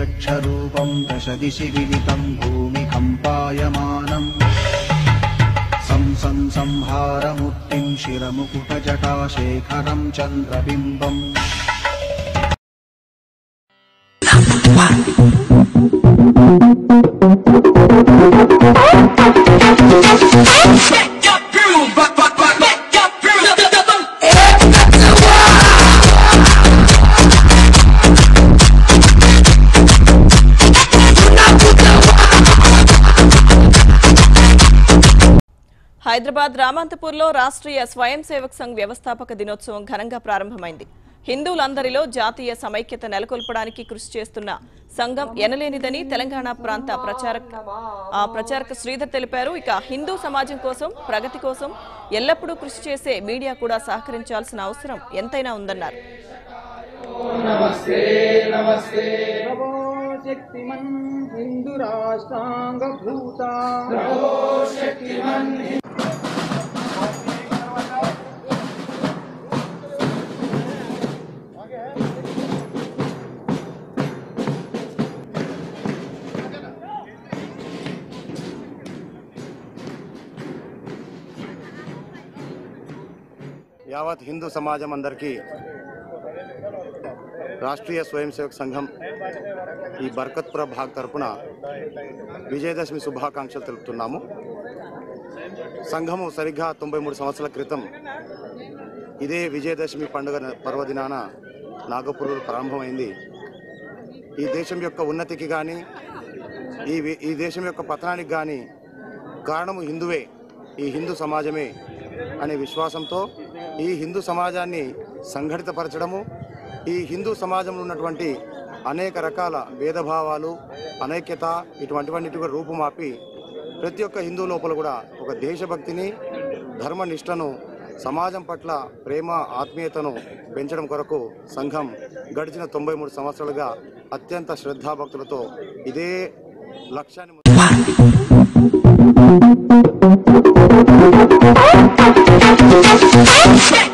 वृक्षरूपम् दशदिशि विदितम् भूमिकम्पायमानम् सं सं संहारमूर्तिम् शिरमुकुटजटाशेखरम् चन्द्रबिम्बम् Make your groove, rock, rock, rock, make your groove. Hyderabad రామంతపూర్లో Rashtriya స్వయం సేవక్ సంఘ్ వ్యవస్థాపక దినోత్సవం ఘనంగా ప్రారంభమైంది హిందువులందరిలో జాతీయ సమైక్యత నెలకొల్పడానికి కృషి చేస్తున్న సంఘం ఎనలేనిదని తెలంగాణ ప్రాంత ప్రచారక్ ఆ ప్రచారక శ్రీధర్ తెలిపారు ఇక హిందూ సమాజం కోసం ప్రగతి కోసం ఎల్లప్పుడూ కృషి చేసే మీడియా కూడా సహకరించాల్సిన అవసరం ఎంతైనా ఉందన్నారు ప్రభో శక్తిమన్ హిందూ రాష్ట్రాంగభూత యావత్ హిందూ సమాజం అందరికీ రాష్ట్రీయ స్వయం సేవక్ సంఘం ఈ బర్కత్పుర భాగ్ తరపున విజయదశమి శుభాకాంక్షలు తెలుపుతున్నాము సంఘము సరిగ్గా తొంభై మూడు సంవత్సరాల క్రితం ఇదే విజయదశమి పండుగ పర్వదినాన నాగపూర్లో ప్రారంభమైంది ఈ దేశం యొక్క ఉన్నతికి కానీ ఈ వి- ఈ దేశం యొక్క పతనానికి కానీ కారణము హిందువే ఈ హిందూ సమాజమే అనే విశ్వాసంతో ఈ హిందూ సమాజాన్ని సంఘటితపరచడము ఈ హిందూ సమాజంలో ఉన్నటువంటి అనేక రకాల భేదభావాలు అనైక్యత ఇటువంటివన్నిటి కూడా రూపుమాపి ప్రతి ఒక్క హిందూ లోపల కూడా ఒక దేశభక్తిని ధర్మనిష్టను సమాజం పట్ల ప్రేమ ఆత్మీయతను పెంచడం కొరకు సంఘం గడిచిన తొంభై మూడు సంవత్సరాలుగా అత్యంత శ్రద్ధాభక్తులతో ఇదే లక్ష్యాన్ని Make